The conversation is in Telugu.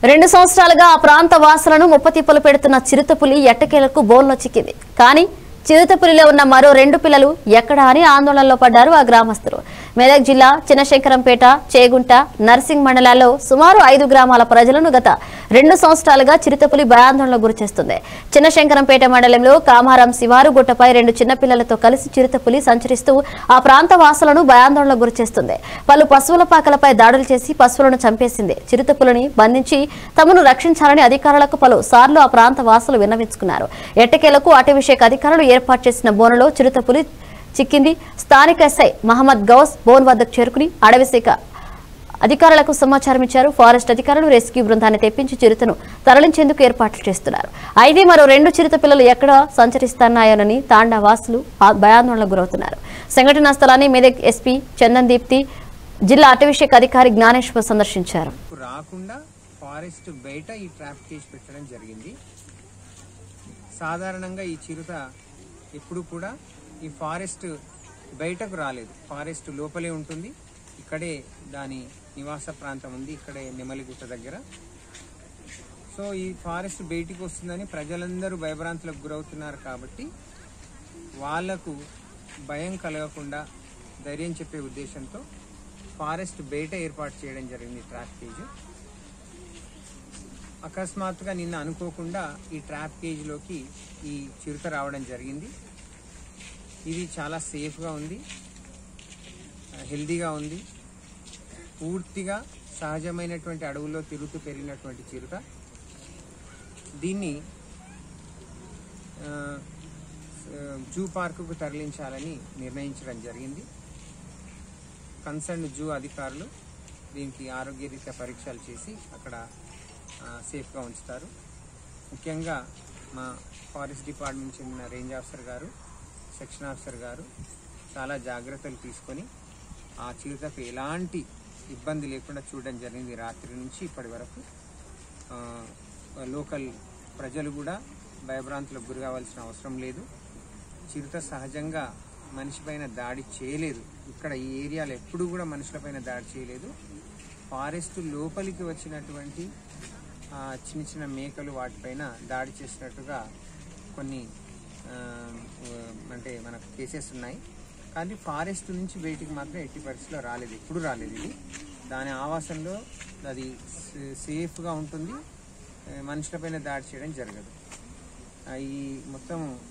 రెండు సంవత్సరాలుగా ఆ ప్రాంత వాసులను ముప్పతిప్పలు పెడుతున్న చిరుతపులి ఎట్టకేలకు బోన్లో చిక్కింది కానీ చిరుతపులిలో ఉన్న మరో రెండు పిల్లలు ఎక్కడా అని ఆందోళనలో పడ్డారు ఆ గ్రామస్తులు మెదక్ జిల్లా చిన్నశంకరంపేట చేగుంట నర్సింగ్ మండలాల్లో సుమారు ఐదు గ్రామాల ప్రజలను గత రెండు సంవత్సరాలుగా చిరుతపులి భయాందోళనకు గురిచేస్తుంది చిన్నశంకరంపేట మండలంలో కామారం శివారు గుట్టపై రెండు చిన్నపిల్లలతో కలిసి చిరుతపులి సంచరిస్తూ ఆ ప్రాంత వాసులను భయాందోళనకు గురిచేస్తుంది పలు పశువుల పాకలపై దాడులు చేసి పశువులను చంపేసింది చిరుతపులిని బంధించి తమను రక్షించాలని అధికారులకు పలు సార్లు ఆ ప్రాంత వాసులు విన్నవించుకున్నారు ఎట్టకేలకు అటవీ శాఖ అధికారులు ఏర్పాటు చేసిన బోనులో చిరుతపులి చిక్కింది స్థానిక ఎస్ఐ మహమ్మద్ గౌస్ బోన్ వద్దకు చేరుకుని అడవి శాఖ అధికారులకు సమాచారం ఇచ్చారు ఫారెస్ట్ అధికారులు రెస్క్యూ బృందాన్ని తెప్పించి చిరుతను తరలించేందుకు ఏర్పాట్లు చేస్తున్నారు అయితే మరో రెండు చిరుత పిల్లలు ఎక్కడ సంచరిస్తున్నాయోనని తాండా వాసులు ఆ భయాందోళనకు గురవుతున్నారు సంఘటనా స్థలాన్ని మెదక్ ఎస్పీ చందన్ దీప్తి జిల్లా అటవీశాఖ అధికారి జ్ఞానేశ్వర్ సందర్శించారు రాకుండా ఫారెస్ట్ బయట ఈ ట్రాప్ చేసి పెట్టడం జరిగింది సాధారణంగా ఈ చిరుత ఎప్పుడు కూడా ఈ ఫారెస్ట్ బయటకు రాలేదు ఫారెస్ట్ లోపలే ఉంటుంది ఇక్కడే దాని నివాస ప్రాంతం ఉంది ఇక్కడే నెమలిగుట్ట దగ్గర సో ఈ ఫారెస్ట్ బయటికి వస్తుందని ప్రజలందరూ భయభ్రాంతులకు గురవుతున్నారు కాబట్టి వాళ్లకు భయం కలగకుండా ధైర్యం చెప్పే ఉద్దేశంతో ఫారెస్ట్ బయట ఏర్పాటు చేయడం జరిగింది ట్రాప్ కేజ్ అకస్మాత్తుగా నిన్న అనుకోకుండా ఈ ట్రాప్ కేజ్లోకి ఈ చిరుత రావడం జరిగింది ఇది చాలా సేఫ్గా ఉంది హెల్దీగా ఉంది పూర్తిగా సహజమైనటువంటి అడవుల్లో తిరుగుతూ పెరిగినటువంటి చిరుత దీన్ని ఆ, జూ పార్కుకు తరలించాలని నిర్ణయించడం జరిగింది కన్సర్న్ జూ అధికారులు దీనికి ఆరోగ్యరీత్యా పరీక్షలు చేసి అక్కడ ఆ, సేఫ్గా ఉంచుతారు ముఖ్యంగా మా ఫారెస్ట్ డిపార్ట్మెంట్ చెందిన రేంజ్ ఆఫీసర్ గారు సెక్షన్ ఆఫీసర్ గారు చాలా జాగ్రత్తలు తీసుకొని ఆ చిరుతకు ఎలాంటి ఇబ్బంది లేకుండా చూడడం జరిగింది రాత్రి నుంచి ఇప్పటి వరకు ఆ, లోకల్ ప్రజలు కూడా భయభ్రాంతులకు గురి కావాల్సిన అవసరం లేదు చిరుత సహజంగా మనిషిపైన దాడి చేయలేదు ఇక్కడ ఈ ఏరియాలో ఎప్పుడు కూడా మనుషులపైన దాడి చేయలేదు ఫారెస్ట్ లోపలికి వచ్చినటువంటి ఆ, చిన్న చిన్న మేకలు వాటిపైన దాడి చేసినట్టుగా కొన్ని ఆ, అంటే మనకు కేసెస్ ఉన్నాయి కానీ ఫారెస్ట్ నుంచి బయటికి మాత్రం ఎట్టి పరిస్థితిలో రాలేదు ఎప్పుడు రాలేదు ఇది దాని ఆవాసంలో అది సే- సేఫ్గా ఉంటుంది ఆ, మనుషులపైన దాడి చేయడం జరగదు ఆ, ఈ మొత్తం